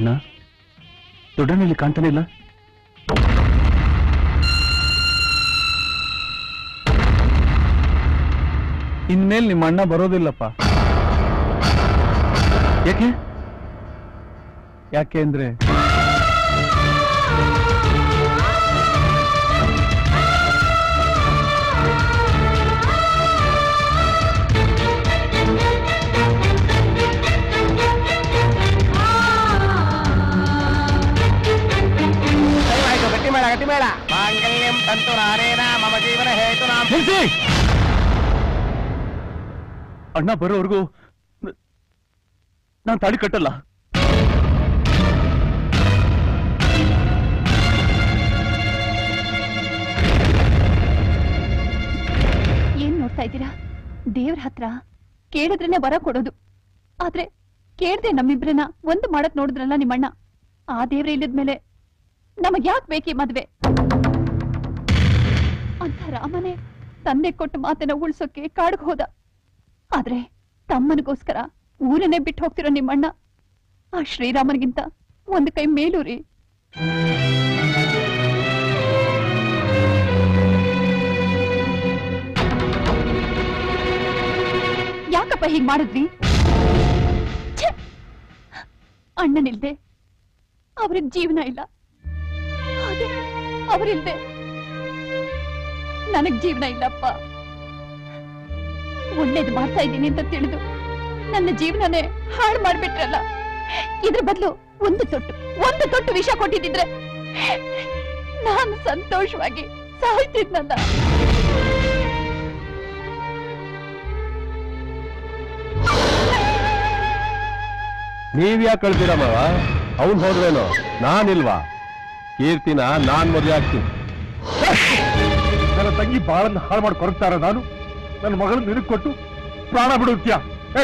ಅಣ್ಣ ದೊಡ್ಡನಲ್ಲಿ ಕಾಣ್ತಾನೆ ಇಲ್ಲ ಇನ್ಮೇಲೆ ನಿಮ್ಮ ಅಣ್ಣ ಬರೋದಿಲ್ಲಪ್ಪ ಯಾಕೆ ಯಾಕೆ ಅಂದ್ರೆ ಆಯ್ತು ಗಟ್ಟಿ ಮೇಳ ಗಟ್ಟಿ ಮೇಳ ಮಾಂಗಲ್ಯಂ ತಂತು ನಾರೇನ ಮಮ ಜೀವನ ಹೇತು ನಾಮ ನಿಲ್ಸಿ ಅಣ್ಣ ಬರೋವರೆಗೂ ನಾನು ತಾಳಿ ಕಟ್ಟಲ್ಲ ಏನ್ ನೋಡ್ತಾ ಇದ್ದೀರಾ ದೇವ್ರ ಹತ್ರ ಕೇಳಿದ್ರೇನೆ ವರ ಕೊಡೋದು ಆದ್ರೆ ಕೇಳ್ದೆ ನಮ್ಮಿಬ್ರನ್ನ ಒಂದು ಮಾಡಕ್ ನೋಡಿದ್ರಲ್ಲ ನಿಮ್ಮಣ್ಣ ಆ ದೇವ್ರ ಇಲ್ಲದ್ಮೇಲೆ ನಮಗ್ ಯಾಕೆ ಬೇಕಿ ಮದ್ವೆ ಅಂತ ರಾಮನೇ ತಂದೆ ಕೊಟ್ಟ ಮಾತನ್ನ ಉಳ್ಸೋಕೆ ಕಾಡ್ಗ್ ಹೋದ ಆದ್ರೆ ತಮ್ಮನಿಗೋಸ್ಕರ ಊರನ್ನೇ ಬಿಟ್ಟು ಹೋಗ್ತಿರೋ ನಿಮ್ಮಣ್ಣ ಆ ಶ್ರೀರಾಮನಿಗಿಂತ ಒಂದು ಕೈ ಮೇಲೂ ರೀ ಯಾಕಪ್ಪ ಹೀಗ್ ಮಾಡಿದ್ವಿ ಛೆ! ಅಣ್ಣನಿಲ್ದೆ ಅವ್ರಿಗೆ ಜೀವನ ಇಲ್ಲ ಹಾಗೆ ಅವರಿಲ್ದೆ ನನಗ್ ಜೀವನ ಇಲ್ಲಪ್ಪ ಒಳ್ಳೇದು ಮಾಡ್ತಾ ಇದ್ದೀನಿ ಅಂತ ತಿಳಿದು ನನ್ನ ಜೀವನನೇ ಹಾಳು ಮಾಡ್ಬಿಟ್ರಲ್ಲ ಇದ್ರ ಬದಲು ಒಂದು ತೊಟ್ಟು ಒಂದು ತೊಟ್ಟು ವಿಷ ಕೊಟ್ಟಿದ್ದಿದ್ರೆ ನಾನು ಸಂತೋಷವಾಗಿ ಸಾಯ್ತಿದ್ನಲ್ಲ ನೀವ್ ಯಾಕೆ ಕಳ್ತೀರ ಮಾವ ಅವ್ನ್ ಹೋದ್ರೇನು ನಾನಿಲ್ವಾ ಕೀರ್ತಿನ ನಾನ್ ಮದುವೆ ಆಗ್ತೀನಿ ನನ್ನ ತಂಗಿ ಬಾಳನ್ನ ಹಾಳು ಮಾಡಿ ಕೊರಗ್ತಾರ ನಾನು ನನ್ನ ಮಗಳನ್ನ ನಿನಗ್ ಕೊಟ್ಟು ಪ್ರಾಣ ಬಿಡುತ್ತೀಯ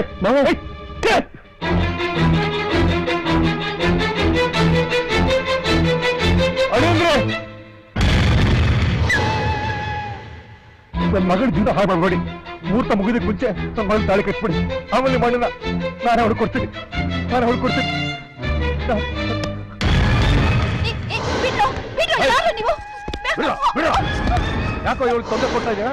ನನ್ನ ಮಗಳ ಜೀವನ ಹಾಳು ಮಾಡ್ಬೇಡಿ ಮುಹೂರ್ತ ಮುಗಿದಕ್ಕೆ ಮುಂಚೆ ನನ್ನ ಮಗಳ ತಾಳಿ ಕಟ್ಬಿಡಿ ಆಮೇಲೆ ನಿಮ್ಮ ಅಣ್ಣನ ನಾನೇ ಹೊಡ್ ಕೊಡ್ತೀನಿ ನಾನೇ ಹೊಡ್ ಕೊಡ್ತೀನಿ ಏ, ಏ, ಬಿಡ್ರೋ, ಬಿಡ್ರೋ, ಯಾರು ನೀವು ಬಿಡು, ಬಿಡು. ಯಾಕೋ ಇವಳು ತೊಂದರೆ ಕೊಡ್ತಾ ಇದೀಯ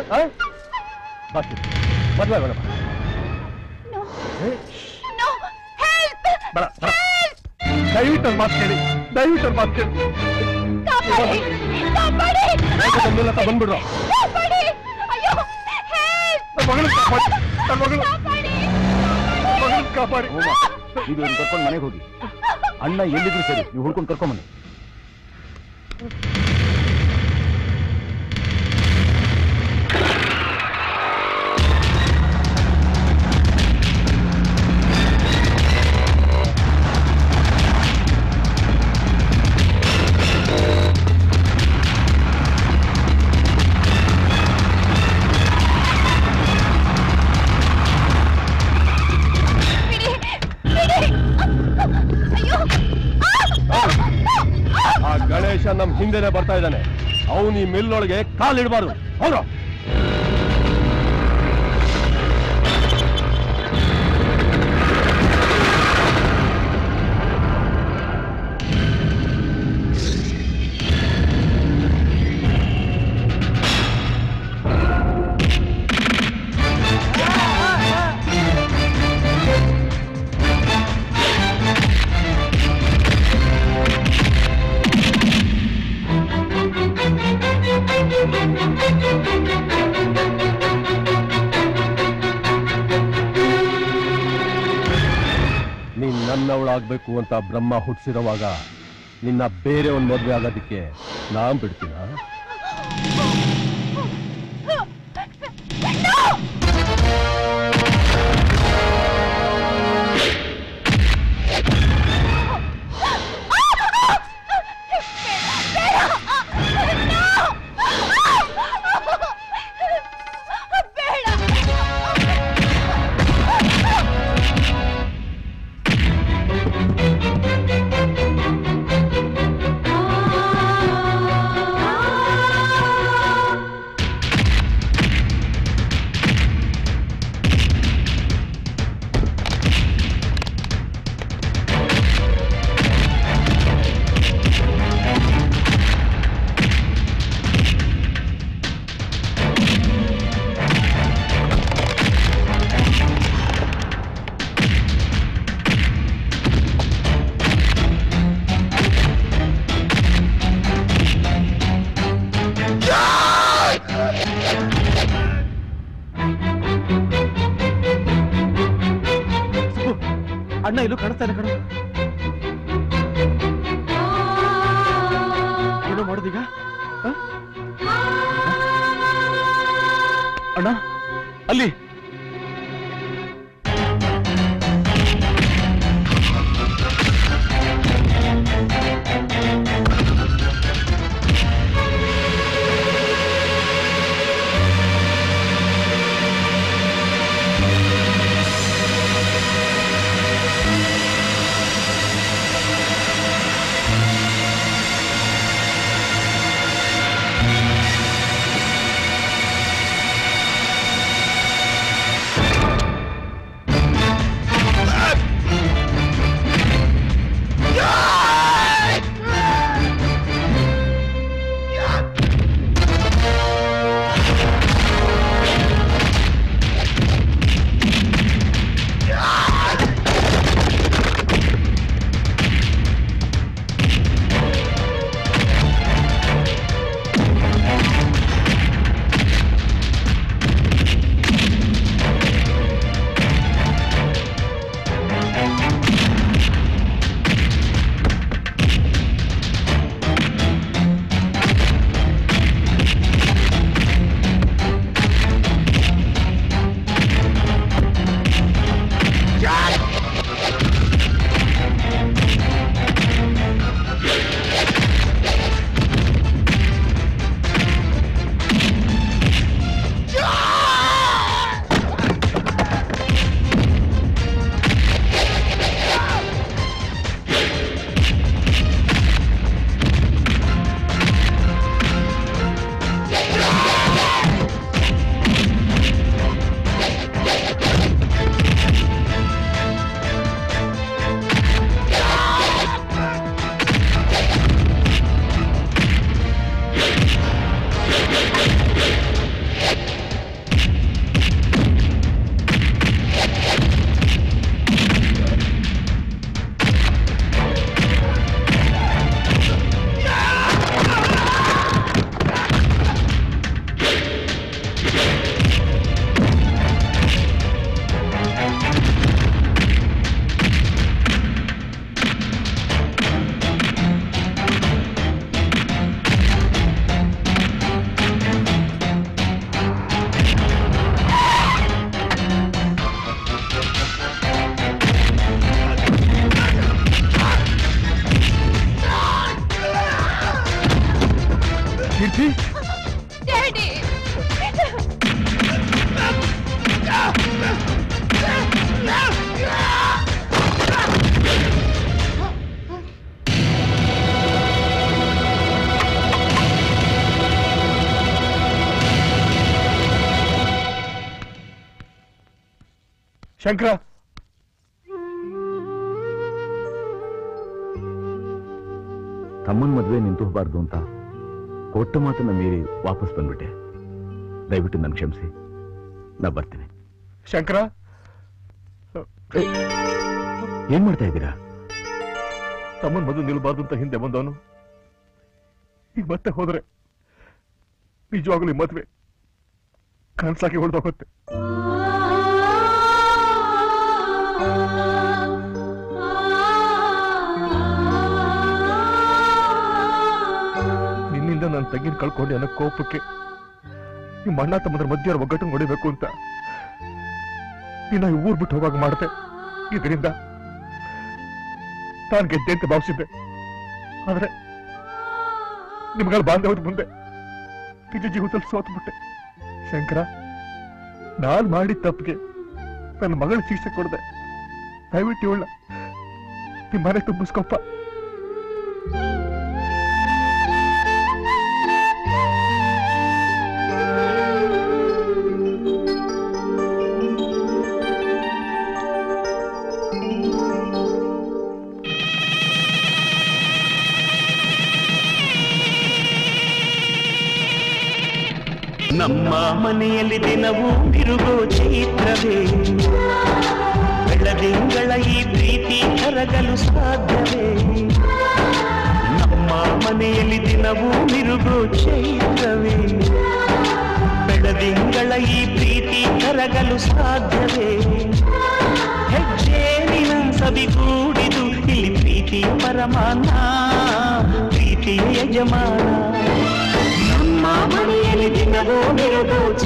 ಮದ್ವೆ ಬೇಡ No. ಏ? No, help! ಬೇಡ ಬೇಡ. ದಯವಿಟ್ಟು ನನ್ನ ಮಾತು ಕೇಳಿ ದಯವಿಟ್ಟು ನನ್ನ ಮಾತು ಕೇಳಿ ಕಾಪಾಡಿ ಕಾಪಾಡಿ ಬೇಗ ಬಂದಿಲ್ಲ ಅಂತ ಬಂದ್ಬಿಡ್ರು ಕಾಪಾಡಿ ಅಯ್ಯೋ help! ನನ್ನ ಮಗಳನ್ನ ಕಾಪಾಡಿ ನನ್ನ ಮಗಳು ಕಾಪಾಡಿ ಮಗಳನ್ನ ಕಾಪಾಡಿ ಇದು ಕರ್ಕೊಂಡು ಮನೆಗೆ ಹೋಗಿ ಅಣ್ಣ ಎಲ್ಲಿದ್ರು ಸರಿ ನೀವು ಹುಡ್ಕೊಂಡು ಕರ್ಕೊಂಬನ್ನಿ ಬಿಡಿ ಬಿಡಿ ಅಯ್ಯೋ ಆ ಗಣೇಶ ನಮ್ ಹಿಂದೆನೆ ಬರ್ತಾ ಇದ್ದಾನೆ ಅವನು ಈ ಮಿಲ್ಲೊಳಗೆ ಕಾಲಿಡಬಾರ್ದು ಹೌದು ನೀನ್ ನನ್ನವಳಾಗ್ಬೇಕು ಅಂತ ಬ್ರಹ್ಮ ಹುಟ್ಟಿಸಿರುವಾಗ ನಿನ್ನ ಬೇರೆ ಒಂದ್ ಮದ್ವೆ ಆಗೋದಕ್ಕೆ ನಾನ್ ಬಿಡ್ತೀನ ಬೇಡ ಅಣ್ಣ ಇಲ್ಲೂ ಕಾಣಿಸ್ತಾ ಇಲ್ಲ ಕಣ ಏನೋ ಮಾಡೋದೀಗ ಹ? ಅಣ್ಣ ಅಲ್ಲಿ ಕೀರ್ತಿ ಡ್ಯಾಡಿ ಶಂಕರ ತಮ್ಮನ ಮದುವೆ ನಿಂತು ಹೋಗಬಾರ್ದು ಅಂತ ಕೊಟ್ಟ ಮಾತನ್ನ ಮೀರಿ ವಾಪಸ್ ಬಂದ್ಬಿಟ್ಟೆ ದಯವಿಟ್ಟು ನನ್ ಕ್ಷಮಿಸಿ ನಾ ಬರ್ತೀನಿ ಶಂಕರ ಏ, ಏನ್ ಮಾಡ್ತಾ ಇದ್ದೀರಾ ತಮ್ಮನ್ ಮದುವೆ ನಿಲ್ಬಾರ್ದು ಅಂತ ಹಿಂದೆ ಬಂದವನು ಈಗ ಮತ್ತೆ ಹೋದ್ರೆ ನಿಜವಾಗ್ಲೂ ಈ ಮದ್ವೆ ಕನ್ಸಾಗಿ ಹೊಡೆದೋಗುತ್ತೆ ನಿನ್ನಿಂದ ನನ್ನ ತಂಗಿನ ಕಳ್ಕೊಂಡೆ ಅನ್ನೋ ಕೋಪಕ್ಕೆ ನಿಮ್ಮ ಅಣ್ಣ ತಮ್ಮದ್ರ ಮಧ್ಯೆ ಅವ್ರ ಒಗ್ಗಟ್ಟು ಹೊಡಿಬೇಕು ಅಂತ ನಿನ್ನ ಈ ಊರ್ ಬಿಟ್ಟು ಹೋಗಾಗ ಮಾಡ್ದೆ ಇದರಿಂದ ನಾನು ಗೆದ್ದೆ ಅಂತ ಭಾವಿಸಿದ್ದೆ ಆದ್ರೆ ನಿಮ್ಗಳ ಬಾಂಧವ್ಯದ ಮುಂದೆ ನಿಜ ಜೀವಿತದಲ್ಲಿ ಸೋತ್ಬಿಟ್ಟೆ ಶಂಕರ ನಾನ್ ಮಾಡಿದ ತಪ್ಪಿಗೆ ನನ್ನ ಮಗಳ ಶಿಕ್ಷೆ ಕೊಡದೆ ದಯವಿಟ್ಟು ಇವಳ ನಿಮ್ಮ ಮನೆ ತುಂಬಿಸ್ಕೊಪ್ಪ ನಮ್ಮ ಮನೆಯಲ್ಲಿ ದಿನವೂ ತಿರುಗೋ ಚೈತ್ರವೇ ಬೆಳದಿಂಗಳ ಈ ಪ್ರೀತಿ ಕರಗಲು ಸಾಧ್ಯವೇ ನಮ್ಮ ಮನೆಯಲ್ಲಿ ದಿನವೂ ಮಿರುಗೋ ಚೈತ್ರವೇ ಬೆಳದಿಂಗಳ ಈ ಪ್ರೀತಿ ಕರಗಲು ಸಾಧ್ಯವೇ ಹೆಜ್ಜೇನಿನ ಸವಿ ವರ್ತಮಾನ ಪ್ರೀತಿಯ ಯಜಮಾನ ನಮ್ಮ ಮನೆಯಲ್ಲಿ ದಿನವೂ ಮೆರೆದು